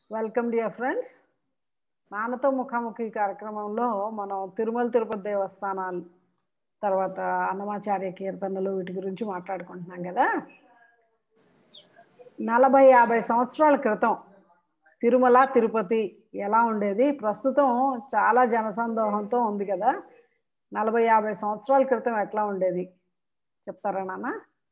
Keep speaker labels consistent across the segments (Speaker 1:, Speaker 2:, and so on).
Speaker 1: Welcome dear friends నాన్నతో ముఖాముఖి కార్యక్రమంలో మనం తిరుమల తిరుపతి దేవస్థానాలు తర్వాత అన్నమాచార్య కీర్తనలు వీటి గురించి మాట్లాడుకుంటున్నాం కదా నలభై యాభై సంవత్సరాల క్రితం తిరుమల తిరుపతి ఎలా ఉండేది ప్రస్తుతం చాలా జనసందోహంతో ఉంది కదా నలభై యాభై సంవత్సరాల క్రితం ఎట్లా ఉండేది చెప్తారా నాన్న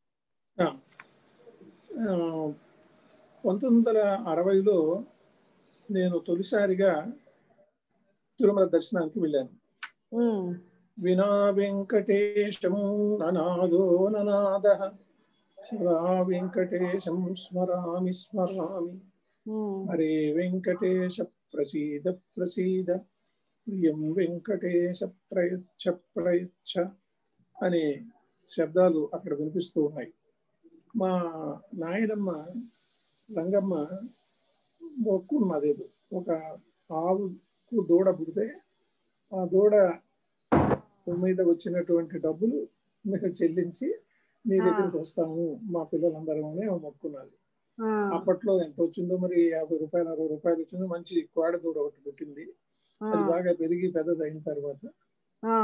Speaker 2: పంతొమ్మిది వందల అరవైలో నేను తొలిసారిగా తిరుమల దర్శనానికి వెళ్ళాను
Speaker 1: ఉమ్,
Speaker 2: వినా వెంకటేశం ననాదో ననాద సదా వెంకటేశం స్మరామి స్మరామి
Speaker 1: ఉమ్,
Speaker 2: హరే వెంకటేశ ప్రసీద ప్రసీద ప్రియం వెంకటేశ ప్రయచ్చ ప్రయచ్చ అనే శబ్దాలు అక్కడ వినిపిస్తూ ఉన్నాయి మా నాయనమ్మ రంగమ్మ మొక్కున్నదేదో ఒక ఆవుకు దూడ పుడితే ఆ దూడ మీద వచ్చినటువంటి డబ్బులు మీరు చెల్లించి మీ దగ్గరికి వస్తాము మా పిల్లలందరం అని ఆమె మొక్కున్నది
Speaker 1: ఆ,
Speaker 2: అప్పట్లో ఎంత వచ్చిందో మరి యాభై రూపాయలు అరవై రూపాయలు వచ్చిందో మంచి కోడ దూడ ఒకటి పుట్టింది
Speaker 1: ఆ,
Speaker 2: అది బాగా పెరిగి పెద్దదైన తర్వాత
Speaker 1: ఆ,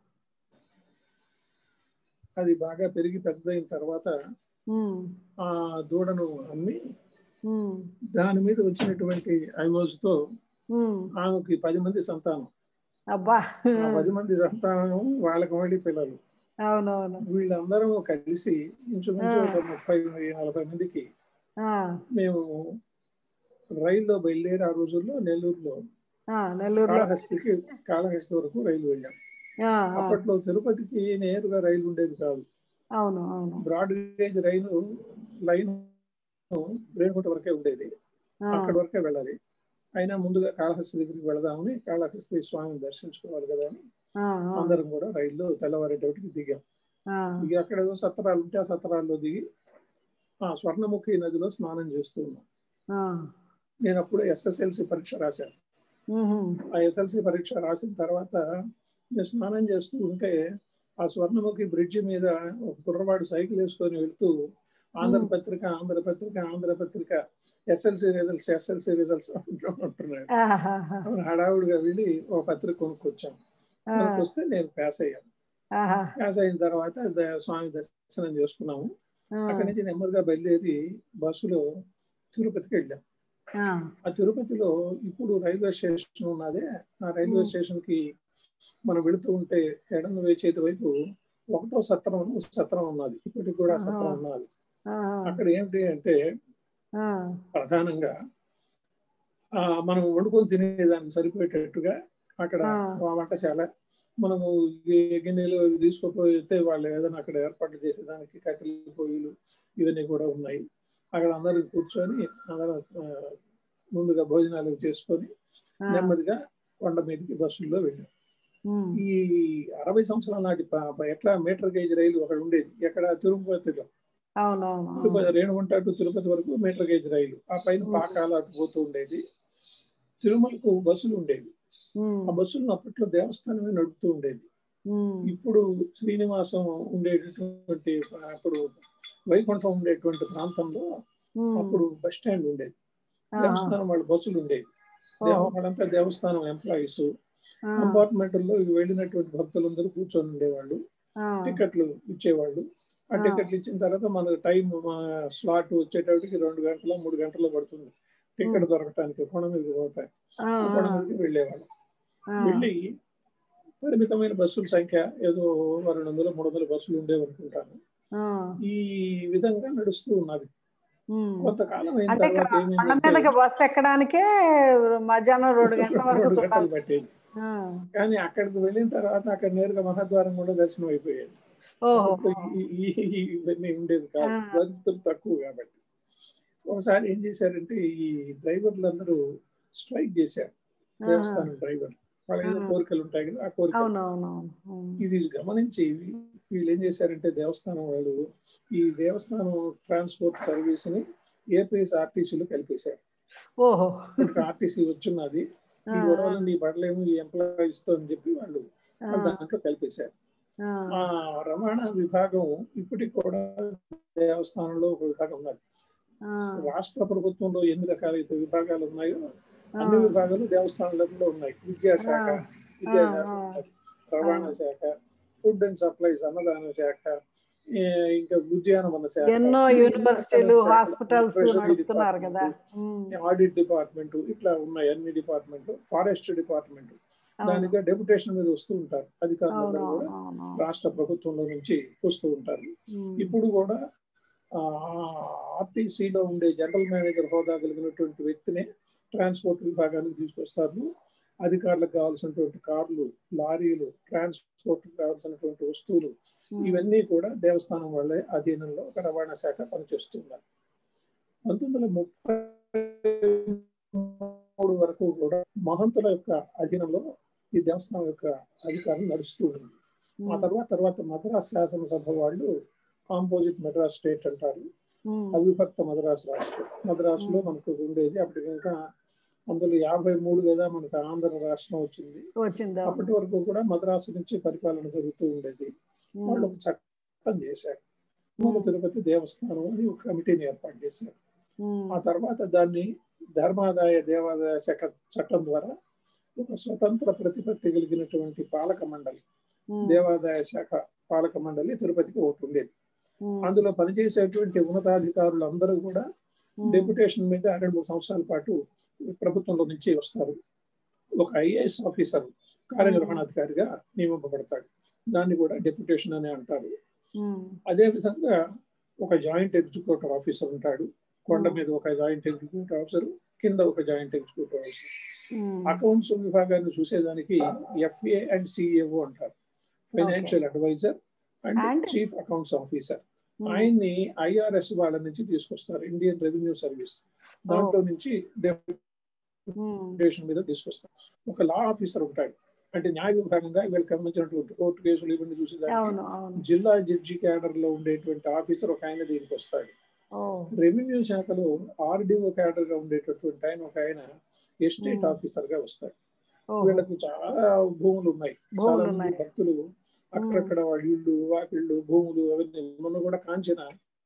Speaker 2: అది బాగా పెరిగి పెద్దదైన తర్వాత
Speaker 1: ఉమ్,
Speaker 2: ఆ దూడను అమ్మి
Speaker 1: ఉమ్,
Speaker 2: దాని మీద వచ్చినటువంటి ఐవోజ్తో
Speaker 1: ఉమ్.
Speaker 2: ఆమెకి పది మంది సంతానం
Speaker 1: అబ్బా
Speaker 2: ఆ పది మంది సంతానం వాళ్ళకి మళ్ళీ పిల్లలు
Speaker 1: అవునవును
Speaker 2: వీళ్ళందరం కలిసి ఇంచుమించు
Speaker 1: ఆ.
Speaker 2: ఒక ముప్పై నలభై మందికి
Speaker 1: ఆ,
Speaker 2: మేము రైల్లో బయలుదేరి ఆ రోజుల్లో నెల్లూరులో
Speaker 1: ఆ, నెల్లూరులో
Speaker 2: కాళహస్తికి కాళహస్తి వరకు రైలు వెళ్ళాం
Speaker 1: ఆ, ఆ,
Speaker 2: అప్పట్లో తిరుపతికి నేరుగా రైలు ఉండేది కాదు
Speaker 1: అవును అవును
Speaker 2: బ్రాడ్ గేజ్ రైలు లైన్ రేణుగుంట వరకే ఉండేది
Speaker 1: ఆ,
Speaker 2: అక్కడ వరకే వెళ్ళాలి అయినా ముందుగా కాళహస్తి దగ్గరికి వెళదామని కాళహస్తి స్వామిని దర్శించుకోవాలి కదా అని
Speaker 1: ఆ, ఆ,
Speaker 2: అందరం కూడా రైల్లో తెల్లవారేటప్పటికి దిగాం
Speaker 1: ఆ,
Speaker 2: దిగి అక్కడ ఏదో సత్రాలు ఉంటే ఆ సత్రాల్లో దిగి ఆ స్వర్ణముఖి నదిలో స్నానం చేస్తూ ఉన్నాం
Speaker 1: ఆ,
Speaker 2: నేను అప్పుడు ఎస్ఎస్ఎల్సి పరీక్ష రాశాను
Speaker 1: ఉహు,
Speaker 2: ఆ ఎస్ఎల్సి పరీక్ష రాసిన తర్వాత నేను స్నానం చేస్తూ ఉంటే ఆ స్వర్ణముఖి బ్రిడ్జి మీద ఒక కుర్రవాడు సైకిల్ వేసుకొని వెళ్తూ Andhrapatrika Andhrapatrika Andhrapatrika SLC results SLC results అంటున్నాడు
Speaker 1: ఆహాహా,
Speaker 2: అవును, హడావుడిగా వెళ్ళి ఒక పత్రిక కొనుక్కొచ్చాం
Speaker 1: ఆ,
Speaker 2: కొనుక్కొస్తే నేను పాస్ అయ్యాను
Speaker 1: ఆహా,
Speaker 2: పాస్ అయిన తర్వాత ద- స్వామి దర్శనం చేసుకున్నాము
Speaker 1: ఆ,
Speaker 2: అక్కడి నుంచి నెమ్మదిగా బయలుదేరి బస్సులో తిరుపతికి వెళ్ళాం
Speaker 1: ఆ,
Speaker 2: ఆ తిరుపతిలో ఇప్పుడు రైల్వే స్టేషన్ ఉన్నదే ఆ రైల్వే
Speaker 1: మ్.
Speaker 2: స్టేషన్ కి మనం వెళుతూ ఉంటే ఎడమ వేచేతి వైపు ఒకటో సత్రం సత్రం ఉన్నది ఇప్పటికి కూడా
Speaker 1: ఆహా.
Speaker 2: సత్రం ఉన్నది
Speaker 1: ఆహా,
Speaker 2: అక్కడ ఏమిటి అంటే
Speaker 1: ఆ,
Speaker 2: ప్రధానంగా ఆ మనం వండుకొని తినేదానికి సరిపోయేటట్టుగా అక్కడ
Speaker 1: ఆ.
Speaker 2: ఆ వంటశాల మనము ఈ గిన్నెలు ఇవి తీసుకోపోతే వాళ్ళు ఏదైనా అక్కడ ఏర్పాట్లు చేసేదానికి కట్టెల పొయ్యిలు ఇవన్నీ కూడా ఉన్నాయి అక్కడ అందరూ కూర్చొని అందరం ఆ, ముందుగా భోజనాలు చేసుకొని
Speaker 1: ఆ,
Speaker 2: నెమ్మదిగా కొండ మీదకి బస్సుల్లో వెళ్ళాం
Speaker 1: ఉమ్,
Speaker 2: ఈ అరవై సంవత్సరాల నాటి ప- ప- ఎట్లా మీటర్ గేజ్ రైలు ఒకటి ఉండేది ఎక్కడ తిరుపతిలో
Speaker 1: అవునవును
Speaker 2: తిరుపతి రేణుగుంట టు తిరుపతి వరకు మీటర్ గేజ్ రైలు ఆ పైన
Speaker 1: మ్.
Speaker 2: పాకాల అటు పోతూ ఉండేది తిరుమలకు బస్సులు ఉండేవి
Speaker 1: ఉమ్,
Speaker 2: ఆ బస్సులను అప్పట్లో దేవస్థానమే నడుపుతూ ఉండేది
Speaker 1: ఉమ్,
Speaker 2: ఇప్పుడు శ్రీనివాసం ఉండేటటువంటి అప్పుడు వైకుంఠం ఉండేటువంటి ప్రాంతంలో
Speaker 1: ఉమ్,
Speaker 2: అప్పుడు బస్ స్టాండ్ ఉండేది
Speaker 1: ఆహా,
Speaker 2: దేవస్థానం వాళ్ళ బస్సులు ఉండేవి
Speaker 1: ఓహో,
Speaker 2: దేవ- వాళ్ళంతా దేవస్థానం ఎంప్లాయీస్
Speaker 1: ఆ,
Speaker 2: కంపార్ట్మెంట్లో వెళ్ళినటువంటి భక్తులందరూ కూర్చొని ఉండేవాళ్ళు
Speaker 1: ఆ,
Speaker 2: టికెట్లు ఇచ్చేవాళ్ళు ఆ
Speaker 1: ఆ.
Speaker 2: టికెట్లు ఇచ్చిన తర్వాత మన టైం స్లాట్ వచ్చేటప్పటికి రెండు గంటల మూడు గంటలు పడుతుంది టికెట్ దొరకటానికి కొండ మీదకి పోతాయి
Speaker 1: ఆ,
Speaker 2: ఆ కొండ మీదకి వెళ్ళేవాళ్ళు
Speaker 1: ఆ,
Speaker 2: వెళ్ళి పరిమితమైన బస్సుల సంఖ్య ఏదో రెండు వందలు మూడు వందల బస్సులు ఉండేవి అనుకుంటాను
Speaker 1: ఆ,
Speaker 2: ఈ విధంగా నడుస్తూ ఉన్నది
Speaker 1: ఉమ్.
Speaker 2: కొంతకాలం అయిన
Speaker 1: అంటే
Speaker 2: తర్వాత
Speaker 1: కొండ
Speaker 2: ఏమైందంటే
Speaker 1: మీదకి బస్సు ఎక్కడానికే మధ్యాహ్నం రెండు గంటల వరకు
Speaker 2: రెండు
Speaker 1: చూడాలి
Speaker 2: గంటలు పట్టేది
Speaker 1: ఆ,
Speaker 2: కానీ అక్కడికి వెళ్ళిన తర్వాత అక్కడ నేరుగా మహాద్వారం కూడా దర్శనం అయిపోయేది
Speaker 1: ఓహో
Speaker 2: అప్పుడు ఈ- ఈ- ఈ- ఇవన్నీ ఉండేది కాదు
Speaker 1: ఆ.
Speaker 2: భక్తులు తక్కువ కాబట్టి ఒకసారి ఏం చేశారంటే ఈ డ్రైవర్లందరూ స్ట్రైక్ చేశారు దేవస్థానం డ్రైవర్ వాళ్ళ ఏదో
Speaker 1: ఆ.
Speaker 2: కోరికలు ఉంటాయి కదా ఆ కోరికలు
Speaker 1: అవునవునవును ఉమ్,
Speaker 2: ఇది గమనించి వీళ్ళు ఏం చేశారంటే దేవస్థానం వాళ్ళు ఈ దేవస్థానం ట్రాన్స్పోర్ట్ సర్వీస్ ని ఏపీఎస్ ఆర్టీసీలో కలిపేశారు
Speaker 1: ఓహో
Speaker 2: ఇప్పుడు ఆర్టీసీ వచ్చిన్నది
Speaker 1: ఆ,
Speaker 2: ఈ గొడవలు ఈ బడలేము ఈ ఎంప్లాయీస్ తో అని చెప్పి వాళ్ళు
Speaker 1: ఆ,
Speaker 2: దాంట్లో కలిపేశారు
Speaker 1: ఆ,
Speaker 2: ఆ రవాణా విభాగం ఇప్పటికి కూడా దేవస్థానంలో ఒక విభాగం ఉన్నది
Speaker 1: ఆ,
Speaker 2: రాష్ట్ర ప్రభుత్వంలో ఎన్ని రకాలైతే విభాగాలు ఉన్నాయో
Speaker 1: ఆ,
Speaker 2: అన్ని విభాగాలు దేవస్థానాలలో ఉన్నాయి విద్యాశాఖ
Speaker 1: ఆ,
Speaker 2: విద్యాశాఖ
Speaker 1: ఆ,
Speaker 2: ఉన్నది. రవాణా శాఖ ఫుడ్ అండ్ సప్లైస్ అన్నదాన శాఖ ఏ, ఇంకా ఉద్యానవన శాఖ
Speaker 1: ఎన్నో
Speaker 2: ఇన్ని
Speaker 1: యూనివర్సిటీలు
Speaker 2: రకాల శాఖలు,
Speaker 1: హాస్పిటల్స్
Speaker 2: ట్రెజరీ
Speaker 1: నడుపుతున్నారు కదా
Speaker 2: డిపార్ట్మెంట్,
Speaker 1: ఉమ్,
Speaker 2: ఆడిట్ డిపార్ట్మెంట్ ఇట్లా ఉన్నాయి అన్ని డిపార్ట్మెంట్ ఫారెస్ట్ డిపార్ట్మెంట్
Speaker 1: అవును
Speaker 2: దానికి డెప్యుటేషన్ మీద వస్తూ ఉంటారు అధికారులు
Speaker 1: అవును
Speaker 2: కూడా
Speaker 1: అవును
Speaker 2: రాష్ట్ర ప్రభుత్వంలో నుంచి వస్తూ ఉంటారు
Speaker 1: ఉమ్,
Speaker 2: ఇప్పుడు కూడా ఆర్టీసీలో ఉండే జనరల్ మేనేజర్ హోదా కలిగినటువంటి వ్యక్తిని ట్రాన్స్పోర్ట్ విభాగానికి తీసుకొస్తారు అధికారులకు కావాల్సినటువంటి కార్లు లారీలు ట్రాన్స్పోర్ట్ కావాల్సినటువంటి వస్తువులు
Speaker 1: ఉమ్,
Speaker 2: ఇవన్నీ కూడా దేవస్థానం వాళ్ళే అధీనంలో ఒక రవాణా శాఖ పనిచేస్తున్నారు పంతొమ్మిది వందల ముప్పై మూడు వరకు కూడా మహంతుల యొక్క అధీనంలో ఈ దేవస్థానం యొక్క అధికారం నడుస్తూ ఉంది ఆ
Speaker 1: ఉమ్,
Speaker 2: తర్వాత తర్వాత మద్రాస్ శాసనసభ వాళ్ళు కాంపోజిట్ మద్రాస్ స్టేట్ అంటారు
Speaker 1: ఉమ్,
Speaker 2: అవిభక్త మద్రాసు రాష్ట్రం మద్రాసులో మనకు ఉండేది అప్పటికి ఇంకా అందులో యాభై మూడు కదా మనకు ఆంధ్ర రాష్ట్రం వచ్చింది
Speaker 1: వచ్చింది
Speaker 2: అప్పటి వరకు కూడా మద్రాసు నుంచి పరిపాలన జరుగుతూ ఉండేది వాళ్ళు ఒక చట్టం చేశారు మూల తిరుపతి దేవస్థానం అని ఒక కమిటీని ఏర్పాటు చేశారు ఆ తర్వాత దాన్ని ధర్మాదాయ దేవాదాయ శాఖ చట్టం ద్వారా ఒక స్వతంత్ర ప్రతిపత్తి కలిగినటువంటి పాలక మండలి దేవాదాయ శాఖ పాలక మండలి తిరుపతికి ఒకటి ఉండేది అందులో పనిచేసేటువంటి ఉన్నతాధికారులు అందరూ కూడా డెప్యుటేషన్ మీద రెండు మూడు సంవత్సరాల పాటు ప్రభుత్వంలో నుంచి వస్తారు ఒక ఐఏఎస్ ఆఫీసర్ కార్యనిర్వహణాధికారిగా నియమింపబడతాడు దాన్ని కూడా డెప్యుటేషన్ అని అంటారు అదే విధంగా ఒక జాయింట్ ఎగ్జిక్యూటివ్ ఆఫీసర్ ఉంటాడు కొండ మీద ఒక జాయింట్ ఎగ్జిక్యూటివ్ ఆఫీసర్ కింద ఒక జాయింట్ ఎగ్జిక్యూటివ్ ఆఫీసర్ అకౌంట్స్ విభాగాన్ని చూసేదానికి ఎఫ్ఏ అండ్ సిఏఓ అంటారు financial advisor and
Speaker 1: And?
Speaker 2: Chief accounts officer ఆయన్ని ఐఆర్ఎస్ వాళ్ళ నుంచి తీసుకొస్తారు ఇండియన్ రెవెన్యూ సర్వీస్ దాంట్లో నుంచి డెప్యుటేషన్ మీద తీసుకొస్తారు ఒక లా ఆఫీసర్ ఉంటాడు అంటే న్యాయ విభాగంగా వీళ్ళకి సంబంధించినటువంటి కోర్టు కేసులు ఇవన్నీ చూసేదానికి
Speaker 1: అవును అవును
Speaker 2: జిల్లా జడ్జి క్యాడర్ లో ఉండేటువంటి ఆఫీసర్ ఒక ఆయన దీనికి వస్తాడు
Speaker 1: ఓ
Speaker 2: రెవెన్యూ శాఖలో ఆర్డీఓ క్యాడర్ గా ఉండేటటువంటి ఆయన ఒక ఆయన ఎస్టేట్
Speaker 1: Hmm.
Speaker 2: ఆఫీసర్ గా వస్తాడు
Speaker 1: ఓ
Speaker 2: వీళ్ళకు చాలా భూములు ఉన్నాయి
Speaker 1: భూములు
Speaker 2: చాలా మంది
Speaker 1: ఉన్నాయి.
Speaker 2: భక్తులు అక్కడక్కడ వాళ్ళ ఇళ్ళు వాకిళ్ళు భూములు అవన్నీ మొన్న కూడా కాంచిన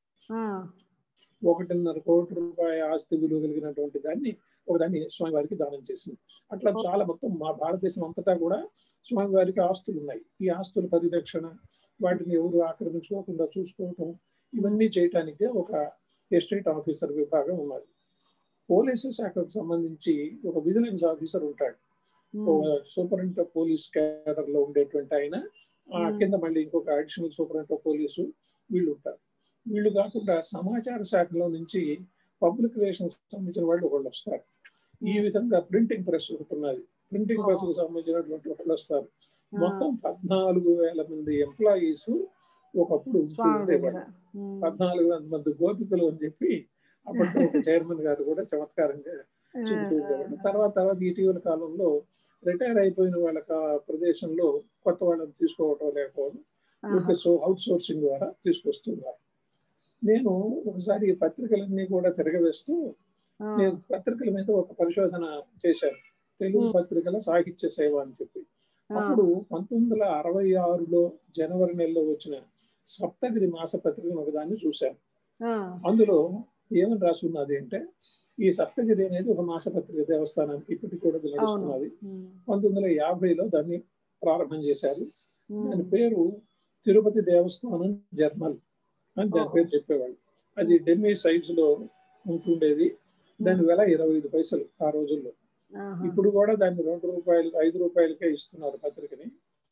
Speaker 2: ఒకటిన్నర కోటి రూపాయ ఆస్తి విలువ కలిగినటువంటి దాన్ని ఒక దాన్ని స్వామివారికి దానం చేసింది అట్లా
Speaker 1: ఓ.
Speaker 2: చాలా మొత్తం మా భారతదేశం అంతటా కూడా స్వామివారికి ఆస్తులు ఉన్నాయి ఈ ఆస్తుల పరిరక్షణ వాటిని ఎవరు ఆక్రమించుకోకుండా చూసుకోవటం ఇవన్నీ చేయటానికి ఒక ఎస్టేట్ ఆఫీసర్ విభాగం ఉన్నది పోలీసు శాఖకు సంబంధించి ఒక విజిలెన్స్ ఆఫీసర్ ఉంటాడు సూపరింటెండెంట్ ఆఫ్ పోలీస్ క్యాడర్ లో ఉండేటువంటి ఆయన ఆ
Speaker 1: Hmm.
Speaker 2: కింద మళ్ళీ ఇంకొక అడిషనల్ సూపరింటెండెంట్ ఆఫ్ పోలీసు వీళ్ళు ఉంటారు వీళ్ళు కాకుండా సమాచార శాఖలో నుంచి పబ్లిక్ రిలేషన్స్ సంబంధించిన వాళ్ళు ఒకళ్ళు వస్తారు ఈ విధంగా ప్రింటింగ్ ప్రెస్ ఒకటి ఉన్నది ప్రింటింగ్
Speaker 1: Oh.
Speaker 2: ప్రెస్ కు సంబంధించినటువంటి వాళ్ళు వస్తారు మొత్తం పద్నాలుగు వేల మంది ఎంప్లాయీస్ ఒకప్పుడు ఉంటూ
Speaker 1: స్వామి దగ్గర
Speaker 2: ఉండేవాళ్ళు పద్నాలుగు వేల మంది గోపికలు అని చెప్పి అప్పట్లో ఒక చైర్మన్ గారు కూడా చమత్కారంగా చెబుతూ ఉండేవాళ్ళు తర్వాత తర్వాత ఇటీవల కాలంలో రిటైర్ అయిపోయిన వాళ్ళ కా- ప్రదేశంలో కొత్త వాళ్ళని తీసుకోవటం లేకపోవడం ఊరికే సో అవుట్ సోర్సింగ్ ద్వారా తీసుకొస్తున్నారు నేను ఒకసారి ఈ పత్రికలన్నీ కూడా తిరగవేస్తూ నేను పత్రికల మీద ఒక పరిశోధన చేశాను తెలుగు
Speaker 1: Hmm.
Speaker 2: పత్రికల సాహిత్య సేవ అని చెప్పి అప్పుడు పంతొమ్మిది వందల అరవై ఆరులో జనవరి నెలలో వచ్చిన సప్తగిరి మాస పత్రికను ఒకదాన్ని చూశాను అందులో ఏమని రాసి ఉన్నది అంటే ఈ సప్తగిరి అనేది ఒక మాసపత్రిక దేవస్థానానికి ఇప్పటికి కూడా అది నడుస్తున్నది పంతొమ్మిది వందల యాభైలో దాన్ని ప్రారంభం చేశారు దాని పేరు తిరుపతి దేవస్థానం జర్నల్ అని దాని
Speaker 1: ఓహో.
Speaker 2: పేరు చెప్పేవాళ్ళు అది డెమ్మీ సైజ్ లో ఉంటుండేది దాని వెల ఇరవై ఐదు పైసలు ఆ రోజుల్లో ఇప్పుడు కూడా దాన్ని రెండు రూపాయలు ఐదు రూపాయలకే ఇస్తున్నారు పత్రికని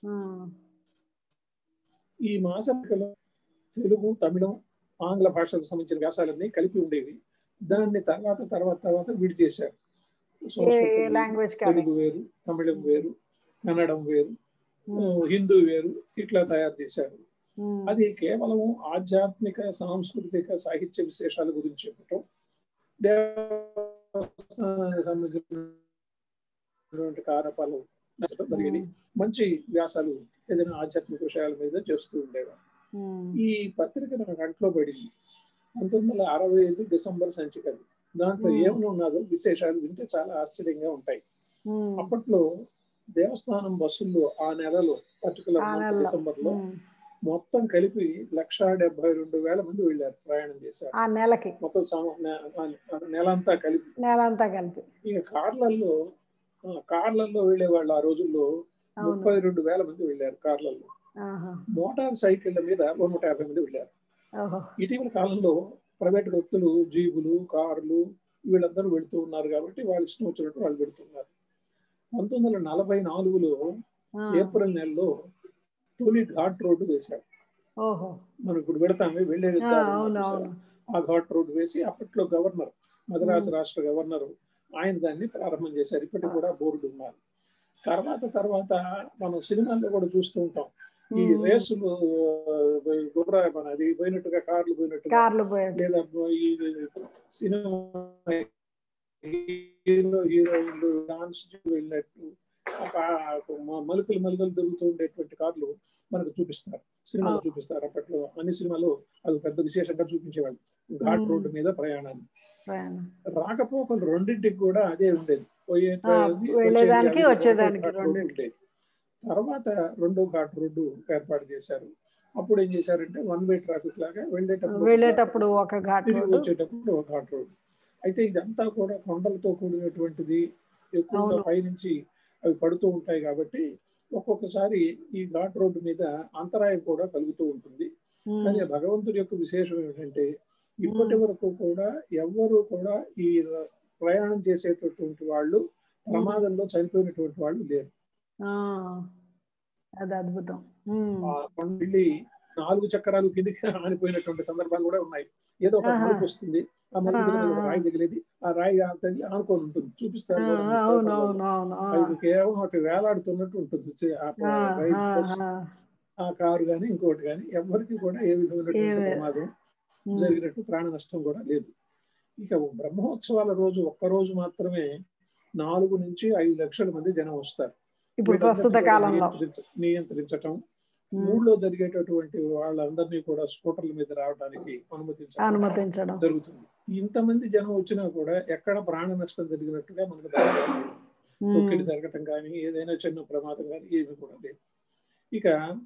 Speaker 2: ఈ మాసపత్రికలో తెలుగు తమిళం ఆంగ్ల భాషలకు సంబంధించిన వ్యాసాలన్నీ కలిపి ఉండేవి దాన్ని తర్వాత తర్వాత తర్వాత విడి చేశారు సంస్కృతం వేరు,
Speaker 1: లాంగ్వేజ్ కానీ
Speaker 2: తెలుగు వేరు తమిళం వేరు కన్నడం వేరు హిందూ వేరు ఇట్లా తయారు చేశారు అది కేవలం ఆధ్యాత్మిక సాంస్కృతిక సాహిత్య విశేషాల గురించి చెప్పటం దేవస్థానానికి సంబంధించినటువంటి కార్యపాలు నచ్చడం జరిగింది మంచి వ్యాసాలు ఏదైనా ఆధ్యాత్మిక విషయాల మీద చేస్తూ ఉండేవారు ఈ పత్రిక నా కంట్లో పడింది పంతొమ్మిది వందల అరవై ఐదు డిసెంబర్ సంచికది దాంట్లో
Speaker 1: Hmm.
Speaker 2: ఏమైనా ఉన్నదో విశేషాలు వింటే చాలా ఆశ్చర్యంగా ఉంటాయి అప్పట్లో దేవస్థానం బస్సుల్లో ఆ నెలలో పర్టికులర్
Speaker 1: ఆ
Speaker 2: మంత్
Speaker 1: నెలలో.
Speaker 2: డిసెంబర్ లో మొత్తం కలిపి లక్ష డెబ్బై రెండు వేల మంది వెళ్ళారు ప్రయాణం చేశారు
Speaker 1: ఆ నెలకి
Speaker 2: మొత్తం సం- నె- నెలంతా కలిపి
Speaker 1: నెలంతా కలిపి
Speaker 2: ఇక కార్లలో ఆ, కార్లలో వెళ్ళే వాళ్ళు ఆ రోజుల్లో
Speaker 1: అవును
Speaker 2: ముప్పై రెండు వేల మంది వెళ్ళారు కార్లలో
Speaker 1: ఆహా.
Speaker 2: మోటార్ సైకిళ్ళ మీద ఓ నూట యాభై మంది వెళ్ళారు
Speaker 1: ఓహో
Speaker 2: ఇటీవల కాలంలో ప్రైవేట్ వ్యక్తులు జీబులు కార్లు వీళ్ళందరూ వెళుతూ ఉన్నారు కాబట్టి వాళ్ళు ఇష్టం వచ్చినట్టు వాళ్ళు పెడుతున్నారు పంతొమ్మిది వందల నలభై నాలుగులో
Speaker 1: ఆ.
Speaker 2: ఏప్రిల్ నెలలో తొలి ఘాట్ రోడ్డు వేశారు
Speaker 1: ఓహో
Speaker 2: మనం ఇప్పుడు పెడతామే వెళ్ళేది
Speaker 1: ఆ,
Speaker 2: దారి
Speaker 1: అవును
Speaker 2: చూసారా?
Speaker 1: అవును
Speaker 2: ఆ ఘాట్ రోడ్డు వేసి అప్పట్లో గవర్నర్ మద్రాసు రాష్ట్ర గవర్నర్ ఆయన దాన్ని ప్రారంభం చేశారు ఇప్పటికి కూడా బోర్డు ఉన్నారు తర్వాత తర్వాత మనం సినిమాల్లో కూడా చూస్తూ ఉంటాం ఈ
Speaker 1: ఉమ్.
Speaker 2: రేసులు ఆ, గుర్ర మన అది పోయినట్టుగా కార్లు పోయినట్టుగా
Speaker 1: కార్లు పోయాడు
Speaker 2: లేదా ఈ సినిమా హీరో హీరోయిన్లు డాన్స్ వెళ్ళినట్టు ఆ పా- మ- మలుపులు మలుపులు తిరుగుతూ ఉండేటువంటి కార్లు మనకు చూపిస్తారు సినిమాలో
Speaker 1: ఆ.
Speaker 2: చూపిస్తారు అప్పట్లో అన్ని సినిమాలు అది పెద్ద విశేషంగా చూపించేవాళ్ళు ఘాట్
Speaker 1: మ్మ్.
Speaker 2: రోడ్డు మీద ప్రయాణాన్ని
Speaker 1: ప్రయాణం
Speaker 2: రాకపోకలు రెండింటికి కూడా అదే ఉండేది పోయే
Speaker 1: ఆ, వెళ్ళేదానికి, వచ్చేదానికి రెండింటికి.
Speaker 2: ఉండేది తర్వాత రెండో ఘాట్ రోడ్డు ఏర్పాటు చేశారు అప్పుడు ఏం చేశారంటే వన్ వే ట్రాఫిక్ లాగా వెళ్ళేటప్పుడు
Speaker 1: వెళ్ళేటప్పుడు ఒక ఘాట్
Speaker 2: తిరిగి
Speaker 1: రోడ్డు
Speaker 2: వచ్చేటప్పుడు ఒక ఘాట్ రోడ్ అయితే ఇదంతా కూడా కొండలతో కూడినటువంటిది ఎక్కువగా
Speaker 1: అవును.
Speaker 2: పైనుంచి అవి పడుతూ ఉంటాయి కాబట్టి ఒక్కొక్కసారి ఈ ఘాట్ రోడ్డు మీద అంతరాయం కూడా కలుగుతూ ఉంటుంది
Speaker 1: ఉమ్.
Speaker 2: కానీ భగవంతుడి యొక్క విశేషం ఏమిటంటే ఇప్పటి వరకు కూడా ఎవ్వరూ కూడా ఈ ప్రయాణం చేసేటటువంటి వాళ్ళు ప్రమాదంలో చనిపోయినటువంటి వాళ్ళు లేరు
Speaker 1: ఆ, అది అద్భుతం ఉమ్.
Speaker 2: ఆ కొండ వెళ్ళి నాలుగు చక్రాలు కిందికి ఆనిపోయినటువంటి సందర్భాలు కూడా ఉన్నాయి ఏదో ఒక
Speaker 1: ఆహా.
Speaker 2: మలుపు వస్తుంది ఆ మలుపు దగ్గర ఒక
Speaker 1: ఆ.
Speaker 2: రాయి తగిలేది ఆ రాయి ఆ తగిలి ఆనుకొని ఉంటుంది చూపిస్తారు
Speaker 1: ఆ,
Speaker 2: కూడా మీ
Speaker 1: అవును
Speaker 2: పేపర్లో.
Speaker 1: అవును అవును ఆ.
Speaker 2: అది కేవలం ఒక వేలాడుతున్నట్టు ఉంటుంది చే- ఆ
Speaker 1: ఆ,
Speaker 2: రైలు
Speaker 1: ఆ,
Speaker 2: బస్సు,
Speaker 1: ఆ.
Speaker 2: ఆ కారు కానీ ఇంకోటి కానీ ఎవరికి కూడా ఏ విధమైనటువంటి
Speaker 1: ఏమీ-
Speaker 2: ప్రమాదం
Speaker 1: ఉమ్.
Speaker 2: జరిగినట్టు ప్రాణ నష్టం కూడా లేదు ఇక బ్రహ్మోత్సవాల రోజు ఒక్క రోజు మాత్రమే నాలుగు నుంచి ఐదు లక్షల మంది జనం వస్తారు
Speaker 1: ఇప్పుడు
Speaker 2: వీళ్ళందరినీ
Speaker 1: ప్రస్తుత
Speaker 2: కూడా
Speaker 1: కాలంలో
Speaker 2: నియంత్రించ- నియంత్రించటం
Speaker 1: ఉమ్.
Speaker 2: ఊళ్ళో జరిగేటటువంటి వాళ్ళందరినీ కూడా స్కూటర్ల మీద రావడానికి అనుమతించడం
Speaker 1: అనుమతించడం
Speaker 2: జరుగుతుంది ఇంతమంది జనం వచ్చినా కూడా ఎక్కడ ప్రాణ నష్టం జరిగినట్టుగా మనకు దాఖలాలు లేవు.
Speaker 1: ఉమ్.
Speaker 2: తొక్కిడి జరగటం కానీ ఏదైనా చిన్న ప్రమాదం కానీ ఏమి కూడా లేదు ఇక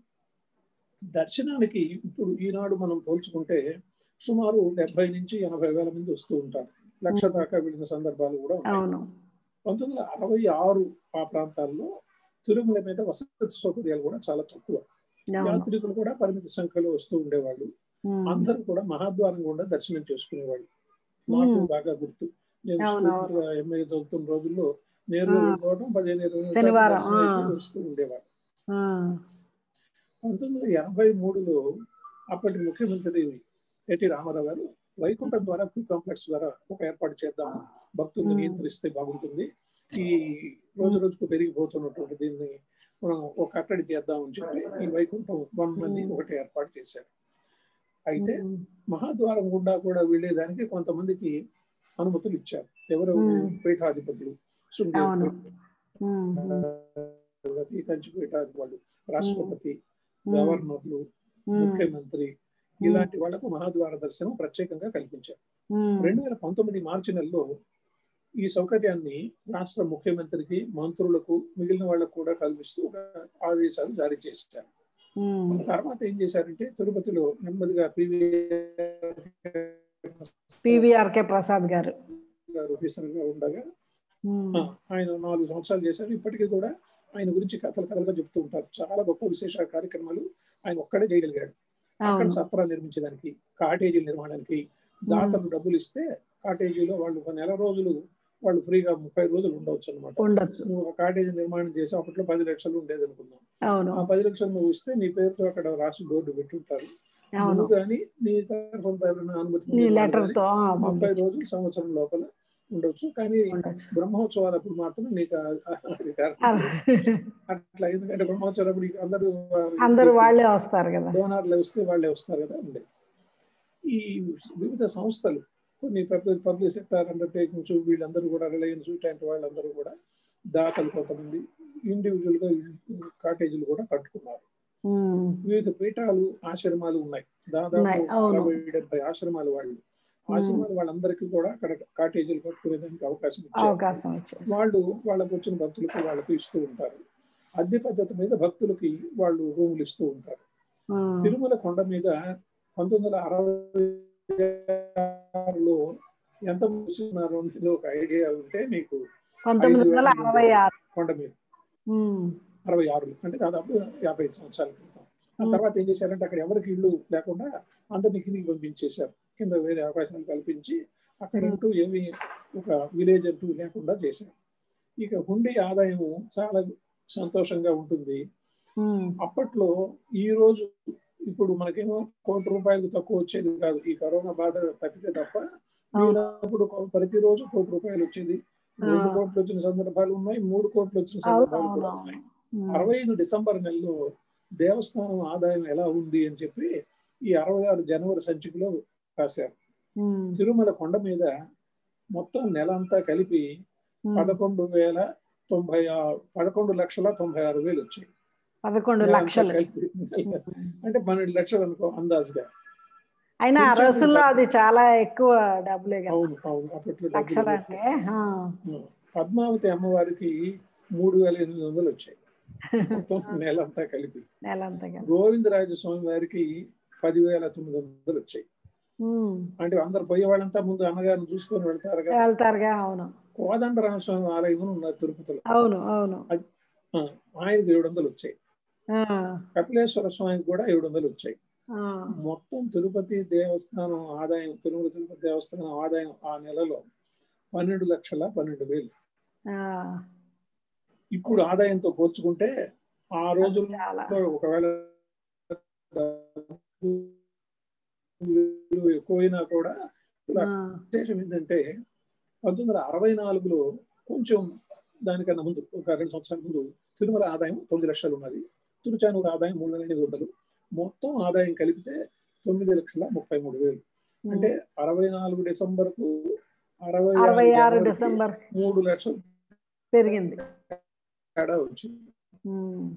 Speaker 2: దర్శనానికి ఇప్పుడు ఈనాడు మనం పోల్చుకుంటే సుమారు డెబ్బై నుంచి ఎనభై వేల మంది వస్తూ ఉంటారు లక్ష
Speaker 1: మ్మ్.
Speaker 2: దాకా వెళ్ళిన సందర్భాలు కూడా ఉన్నాయి
Speaker 1: అవును
Speaker 2: పంతొమ్మిది వందల అరవై ఆరు ఆ ప్రాంతాల్లో తిరుమల మీద వసతి సౌకర్యాలు కూడా చాలా తక్కువ
Speaker 1: అవును
Speaker 2: యాత్రికులు కూడా పరిమిత సంఖ్యలో వస్తూ ఉండేవాళ్ళు
Speaker 1: ఉమ్.
Speaker 2: అందరూ కూడా మహాద్వారం గుండా దర్శనం చేసుకునేవాళ్ళు మాకు
Speaker 1: మ్మ్.
Speaker 2: బాగా గుర్తు నేను
Speaker 1: అవును,
Speaker 2: స్కూల్ ఎంఏ చదువుతున్న రోజుల్లో నేరుగా
Speaker 1: ఆ.
Speaker 2: వెళ్ళిపోవడం పదిహేను ఇరవై నిమిషాలు
Speaker 1: శనివారం,
Speaker 2: దర్శనం
Speaker 1: ఆ.
Speaker 2: అయిపోయి వస్తూ ఉండేవాళ్ళు
Speaker 1: ఆ.
Speaker 2: పంతొమ్మిది వందల ఎనభై మూడులో అప్పటి ముఖ్యమంత్రి ఎటి రామారావు గారు వైకుంఠం ద్వారా క్యూ కాంప్లెక్స్ ద్వారా ఒక ఏర్పాటు చేద్దాం భక్తులను
Speaker 1: మ్మ్.
Speaker 2: నియంత్రిస్తే బాగుంటుంది ఈ రోజు రోజుకు పెరిగిపోతున్నటువంటి దీన్ని మనం ఒక కట్టడి చేద్దామని చెప్పి ఈ వైకుంఠం వన్ మంది
Speaker 1: మ్మ్.
Speaker 2: ఒకటి ఏర్పాటు చేశారు అయితే
Speaker 1: ఉమ్.
Speaker 2: మహాద్వారం గుండా కూడా వెళ్ళేదానికి కొంతమందికి అనుమతులు ఇచ్చారు ఎవరెవరు
Speaker 1: మ్మ్.
Speaker 2: పీఠాధిపతులు
Speaker 1: అవును
Speaker 2: శృంగేరి
Speaker 1: ఉమ్.
Speaker 2: పీఠాధిపతి కంచి పీఠాధిపతులు రాష్ట్రపతి
Speaker 1: ఉమ్.
Speaker 2: గవర్నర్లు
Speaker 1: ఉమ్.
Speaker 2: ముఖ్యమంత్రి ఇలాంటి వాళ్లకు మహాద్వార దర్శనం ప్రత్యేకంగా కల్పించారు
Speaker 1: ఉమ్.
Speaker 2: రెండు వేల పంతొమ్మిది మార్చి నెలలో ఈ సౌకర్యాన్ని రాష్ట్ర ముఖ్యమంత్రికి మంత్రులకు మిగిలిన వాళ్ళకు కూడా కల్పిస్తూ ఒక ఆదేశాలు జారీ చేశారు
Speaker 1: ఉమ్.
Speaker 2: తర్వాత ఏం చేశారంటే తిరుపతిలో నెమ్మదిగా పివి
Speaker 1: పివిఆర్కే ప్రసాద్ గారు
Speaker 2: గారు ఆఫీసర్ గా ఉండగా
Speaker 1: ఉమ్.
Speaker 2: ఆ, ఆయన నాలుగు సంవత్సరాలు చేశారు ఇప్పటికీ కూడా ఆయన గురించి కథలు కథలుగా చెప్తూ ఉంటారు చాలా గొప్ప విశేష కార్యక్రమాలు ఆయన ఒక్కడే చేయగలిగాడు అక్కడ
Speaker 1: అవును
Speaker 2: సత్రాలు నిర్మించడానికి కాటేజీలు నిర్మాణానికి దాతలు డబ్బులు ఇస్తే కాటేజీలో వాళ్ళు ఒక నెల రోజులు వాళ్ళు ఫ్రీగా ముప్పై రోజులు ఉండవచ్చు అనమాట
Speaker 1: ఉండొచ్చు
Speaker 2: నువ్వు ఒక కాటేజీ నిర్మాణం చేసి అప్పట్లో పది లక్షలు ఉండేది అనుకుందాం
Speaker 1: అవును
Speaker 2: ఆ పది లక్షలు నువ్వు ఇస్తే నీ పేరుతో అక్కడ రాసి బోర్డు పెట్టుంటారు
Speaker 1: అవును
Speaker 2: నువ్వు కానీ నీ తరఫున ఎవరైనా అనుమతి
Speaker 1: నీ
Speaker 2: పొందిన వాళ్ళు
Speaker 1: లెటర్
Speaker 2: గానీ
Speaker 1: తో ఆ,
Speaker 2: ముప్పై
Speaker 1: పంపించు.
Speaker 2: రోజులు సంవత్సరం లోపల ఉండొచ్చు కానీ
Speaker 1: ఉండొచ్చు
Speaker 2: బ్రహ్మోత్సవాలు అప్పుడు మాత్రం నీకు ఆ- అధికారం లేదు. అట్లా ఎందుకంటే బ్రహ్మోత్సవాలు అప్పుడు అందరూ
Speaker 1: అందరూ వాళ్ళే వస్తారు కదా
Speaker 2: డోనార్లు వస్తే వాళ్ళే వస్తారు కదా ఉండే ఈ వివిధ సంస్థలు కొన్ని పబ్లిక్ పబ్లిక్ సెక్టార్ అండర్టేకింగ్స్ వీళ్ళందరూ కూడా రిలయన్స్ ఇట్లాంటి వాళ్ళందరూ కూడా దాతలు కొంతమంది ఇండివిజువల్ గా కాటేజీలు కూడా కట్టుకున్నారు
Speaker 1: ఉమ్.
Speaker 2: వివిధ పీఠాలు ఆశ్రమాలు ఉన్నాయి దాదాపు
Speaker 1: ఉన్నాయి, అవును.
Speaker 2: అరవై డెబ్బై ఆశ్రమాలు వాళ్ళు ఆశ్రమాలు వాళ్ళందరికీ కూడా అక్కడ కాటేజీలు కట్టుకునేదానికి అవకాశం ఇచ్చారు
Speaker 1: అవకాశం వచ్చింది
Speaker 2: వాళ్ళు వాళ్ళకు వచ్చిన భక్తులకు వాళ్ళకు ఇస్తూ ఉంటారు అద్దె పద్ధతి మీద భక్తులకి వాళ్ళు రూములు ఇస్తూ ఉంటారు
Speaker 1: ఉమ్.
Speaker 2: తిరుమల కొండ మీద పంతొమ్మిది వందల అరవై ఆరులో ఎంత ఉన్నారు అనేది ఒక ఐడియా ఉంటే మీకు
Speaker 1: పంతొమ్మిది
Speaker 2: ఐదు
Speaker 1: వందల
Speaker 2: వేల
Speaker 1: అరవై ఆరు
Speaker 2: కొండ మీద
Speaker 1: ఉమ్.
Speaker 2: అరవై ఆరు అంటే దాదాపు యాభై ఐదు సంవత్సరాల క్రితం ఆ
Speaker 1: Hmm.
Speaker 2: తర్వాత ఏం చేశారంటే అక్కడ ఎవరికి ఇల్లు లేకుండా అందరినీ కిందికి పంపించేశారు కింద వేరే అవకాశాలు కల్పించి అక్కడ
Speaker 1: Hmm.
Speaker 2: అంటూ ఏమి ఒక విలేజ్ అంటూ లేకుండా చేశారు ఇక హుండీ ఆదాయము చాలా సంతోషంగా ఉంటుంది
Speaker 1: ఉమ్.
Speaker 2: అప్పట్లో ఈ రోజు ఇప్పుడు మనకేమో కోటి రూపాయలు తక్కువ వచ్చేది కాదు ఈ కరోనా బాధ తప్పితే తప్ప
Speaker 1: అవును
Speaker 2: అప్పుడు ప్రతిరోజు కోటి రూపాయలు వచ్చేది రెండు
Speaker 1: ఆ.
Speaker 2: కోట్లు వచ్చిన సందర్భాలు ఉన్నాయి మూడు కోట్లు వచ్చిన
Speaker 1: అవును
Speaker 2: సందర్భాలు
Speaker 1: అవును
Speaker 2: కూడా
Speaker 1: అవును
Speaker 2: ఉన్నాయి
Speaker 1: ఉమ్.
Speaker 2: అరవై ఐదు డిసెంబర్ నెలలో దేవస్థానం ఆదాయం ఎలా ఉంది అని చెప్పి ఈ అరవై ఆరు జనవరి సంచికలో రాశారు
Speaker 1: ఉమ్.
Speaker 2: తిరుమల కొండ మీద మొత్తం నెల అంతా కలిపి
Speaker 1: ఉమ్.
Speaker 2: పదకొండు వేల తొంభై ఆరు పదకొండు లక్షల తొంభై ఆరు వేలు వచ్చాయి
Speaker 1: పదకొండు
Speaker 2: నెల అంతా
Speaker 1: లక్షలు
Speaker 2: కలిపి అంటే పన్నెండు లక్షలు అనుకో అందాజుగా
Speaker 1: అయినా ఆ
Speaker 2: కొంచెం
Speaker 1: రోజుల్లో అది చాలా ఎక్కువ డబ్బులే కదా
Speaker 2: అవును అవును అప్పట్లో
Speaker 1: లక్షలు
Speaker 2: డబ్బులు
Speaker 1: అంటే ఆ.
Speaker 2: పద్మావతి అమ్మవారికి మూడు వేల ఎనిమిది వందలు వచ్చాయి మొత్తం నెల అంతా కలిపి
Speaker 1: నెలంతా కదా
Speaker 2: గోవిందరాజ స్వామి వారికి పదివేల తొమ్మిది వందలు వచ్చాయి
Speaker 1: ఉమ్.
Speaker 2: అంటే అందరు పోయే వాళ్ళంతా ముందు అన్నగారిని చూసుకొని వెళ్తారు కదా
Speaker 1: వెళ్తారుగా అవును
Speaker 2: కోదండ రామస్వామి ఆలయం ఉన్నారు తిరుపతిలో
Speaker 1: అవును అవును
Speaker 2: ఆ, ఆయనకి ఏడు వందలు వచ్చాయి
Speaker 1: ఆ.
Speaker 2: కపిలేశ్వర స్వామికి కూడా ఏడు వందలు వచ్చాయి
Speaker 1: ఆ.
Speaker 2: మొత్తం తిరుపతి దేవస్థానం ఆదాయం తిరుమల తిరుపతి దేవస్థానం ఆదాయం ఆ నెలలో పన్నెండు లక్షల పన్నెండు వేలు
Speaker 1: ఆ.
Speaker 2: ఇప్పుడు ఆదాయంతో పోల్చుకుంటే ఆ రోజుల్లో
Speaker 1: చాలా
Speaker 2: ఒకవేళ విలువ ఎక్కువైనా కూడా
Speaker 1: ఆ.
Speaker 2: విశేషం ఏంటంటే పంతొమ్మిది వందల అరవై నాలుగులో కొంచెం దానికన్నా ముందు ఒక రెండు సంవత్సరాల ముందు తిరుమల ఆదాయం తొమ్మిది లక్షలు ఉన్నది తిరుచానూరు ఆదాయం మూడు వేల ఎనిమిది వందలు మొత్తం ఆదాయం కలిపితే తొమ్మిది లక్షల ముప్పై మూడు వేలు అంటే అరవై నాలుగు డిసెంబర్కు అరవై
Speaker 1: అరవై ఆరు
Speaker 2: జనవరికి
Speaker 1: డిసెంబర్
Speaker 2: మూడు లక్షలు
Speaker 1: పెరిగింది
Speaker 2: తేడా వచ్చింది
Speaker 1: ఉమ్.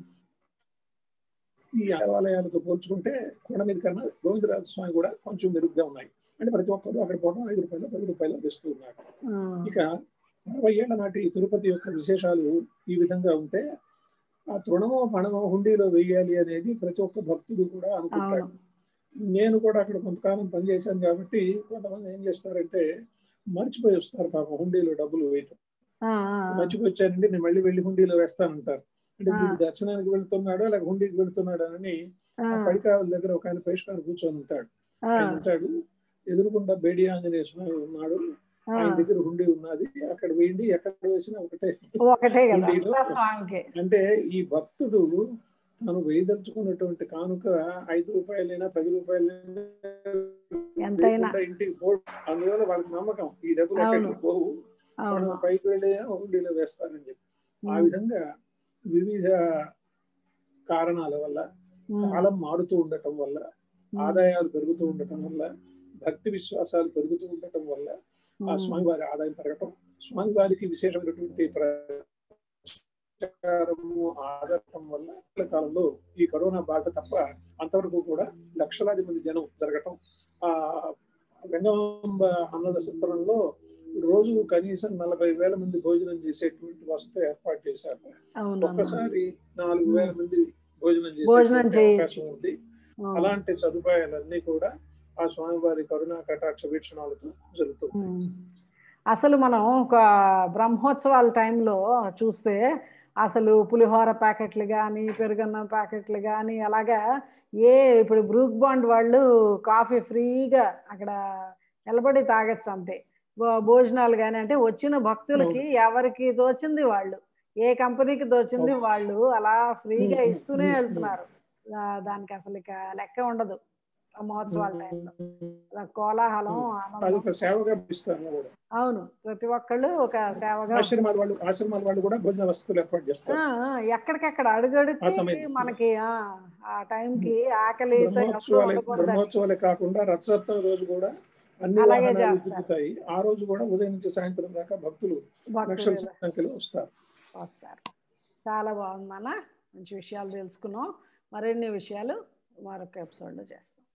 Speaker 2: ఈ దేవాలయాలతో పోల్చుకుంటే కొండ మీద కన్నా గోవిందరాజ స్వామి కూడా కొంచెం మెరుగ్గా ఉన్నాయి అంటే ప్రతి ఒక్కరు అక్కడ పోవడం ఐదు రూపాయలు పది రూపాయలు వేస్తూ ఉన్నారు
Speaker 1: ఆ.
Speaker 2: ఇక అరవై ఏళ్ల నాటి తిరుపతి యొక్క విశేషాలు ఈ విధంగా ఉంటే ఆ తృణమో పణమో హుండీలో వెయ్యాలి అనేది ప్రతి ఒక్క భక్తుడు కూడా అనుకుంటాడు
Speaker 1: అవును
Speaker 2: నేను కూడా అక్కడ కొంతకాలం పనిచేశాను కాబట్టి కొంతమంది ఏం చేస్తారంటే మర్చిపోయి వస్తారు పాపం హుండీలో డబ్బులు వేయటం
Speaker 1: ఆ, ఆ,
Speaker 2: మర్చిపోయి వచ్చానండి నేను మళ్ళీ వెళ్ళి హుండీలో వేస్తానంటారు అంటే
Speaker 1: ఆ.
Speaker 2: వీడు దర్శనానికి వెళ్తున్నాడో లేక హుండీకి వెళ్తున్నాడు అని
Speaker 1: ఆ,
Speaker 2: ఆ పడికావల దగ్గర ఒక ఆయన పరిష్కారం కూర్చొని ఉంటాడు
Speaker 1: ఆ,
Speaker 2: ఆయన ఉంటాడు ఎదురుకుండా బేడి ఆంజనేయ స్వామి ఉన్నాడు
Speaker 1: ఆ.
Speaker 2: ఆయన దగ్గర హుండీ ఉన్నది అక్కడ వేయండి ఎక్కడ వేసినా ఒకటే
Speaker 1: ఒకటే కదా
Speaker 2: హుండీలో
Speaker 1: అంతా స్వామికి
Speaker 2: అంటే ఈ భక్తుడు తను వేయదలుచుకున్నటువంటి కానుక ఐదు రూపాయలైనా పది రూపాయలైనా
Speaker 1: ఎంతైనా.
Speaker 2: వేయకుండా ఇంటికి పోడు అందువల్ల వాళ్ళకి నమ్మకం ఈ డబ్బులు
Speaker 1: అవును.
Speaker 2: ఎక్కడికి పోవు
Speaker 1: అవును
Speaker 2: మనం పైకి వెళ్ళే హుండీలో వేస్తారని చెప్పి ఆ
Speaker 1: ఉమ్,
Speaker 2: విధంగా వివిధ కారణాల వల్ల
Speaker 1: ఉమ్,
Speaker 2: కాలం మారుతూ ఉండటం వల్ల
Speaker 1: ఉమ్,
Speaker 2: ఆదాయాలు పెరుగుతూ ఉండటం వల్ల భక్తి విశ్వాసాలు పెరుగుతూ ఉండటం వల్ల ఆ
Speaker 1: ఉమ్,
Speaker 2: స్వామివారి ఆదాయం పెరగటం స్వామివారికి విశేషమైనటువంటి ప్రచారము ఆదరటం వల్ల ఈ కాలంలో ఈ కరోనా బాధ తప్ప అంతవరకు కూడా లక్షలాది మంది జనం జరగటం ఆ వెంగమాంబ అన్నద సత్రంలో రోజు కనీసం నలభై వేల మంది భోజనం చేసేటువంటి వసతి ఏర్పాటు చేశారు
Speaker 1: అవును అవును.
Speaker 2: ఒక్కసారి నాలుగు వేల మంది భోజనం
Speaker 1: భోజనం
Speaker 2: చేసే
Speaker 1: చేయ-
Speaker 2: అవకాశం ఉంది
Speaker 1: అవును.
Speaker 2: అలాంటి సదుపాయాలన్నీ కూడా ఆ స్వామివారి కరుణా కటాక్ష వీక్షణాలతో జరుగుతుంది
Speaker 1: ఉమ్. అసలు మనం ఒక బ్రహ్మోత్సవాల టైంలో చూస్తే అసలు పులిహోర ప్యాకెట్లు కానీ పెరుగన్నం ప్యాకెట్లు కానీ అలాగా ఏ ఇప్పుడు బ్రూక్ బాండ్ వాళ్ళు కాఫీ ఫ్రీగా అక్కడ నిలబడి తాగొచ్చు అంతే భో- భోజనాలు కానీ అంటే వచ్చిన భక్తులకి ఎవరికి దోచింది వాళ్ళు ఏ కంపెనీకి దోచింది
Speaker 2: అవును.
Speaker 1: వాళ్ళు అలా ఫ్రీగా
Speaker 2: ఉమ్,
Speaker 1: ఇస్తూనే
Speaker 2: ఉమ్, ఉమ్.
Speaker 1: వెళ్తున్నారు దా- దానికి అసలు ఇక లెక్క ఉండదు బ్రహ్మోత్సవాల టైంలో అలా కోలాహలం
Speaker 2: అది
Speaker 1: ఆనందం
Speaker 2: ఒక సేవగా ఇస్తారు కూడా
Speaker 1: అవును ప్రతి ఒక్కళ్ళు ఒక సేవగా
Speaker 2: ఆశ్రమాల వాళ్ళు ఆశ్రమాల వాళ్ళు కూడా భోజన వసతులు ఏర్పాటు
Speaker 1: ఆ,
Speaker 2: చేస్తారు
Speaker 1: ఆ, ఎక్కడికెక్కడ
Speaker 2: ఆ
Speaker 1: అడుగడుక్కి
Speaker 2: సమయంలో.
Speaker 1: మనకి ఆ ఆ టైంకి ఆకలితో ఎప్పుడు
Speaker 2: బ్రహ్మోత్సవాలే
Speaker 1: ఉండకూడదని
Speaker 2: బ్రహ్మోత్సవాలే కాకుండా రథసప్తమి రోజు కూడా అన్ని
Speaker 1: అలాగే
Speaker 2: వాహనాలు
Speaker 1: చేస్తారు.
Speaker 2: తిరుగుతాయి ఆ రోజు కూడా ఉదయం నుంచి సాయంత్రం దాకా భక్తులు లక్షల
Speaker 1: భక్తులు
Speaker 2: సంఖ్యలో వస్తారు
Speaker 1: వస్తారు చాలా బాగుంది నాన్న మంచి విషయాలు తెలుసుకున్నాం మరిన్ని విషయాలు మరొక ఎపిసోడ్లో చేస్తాం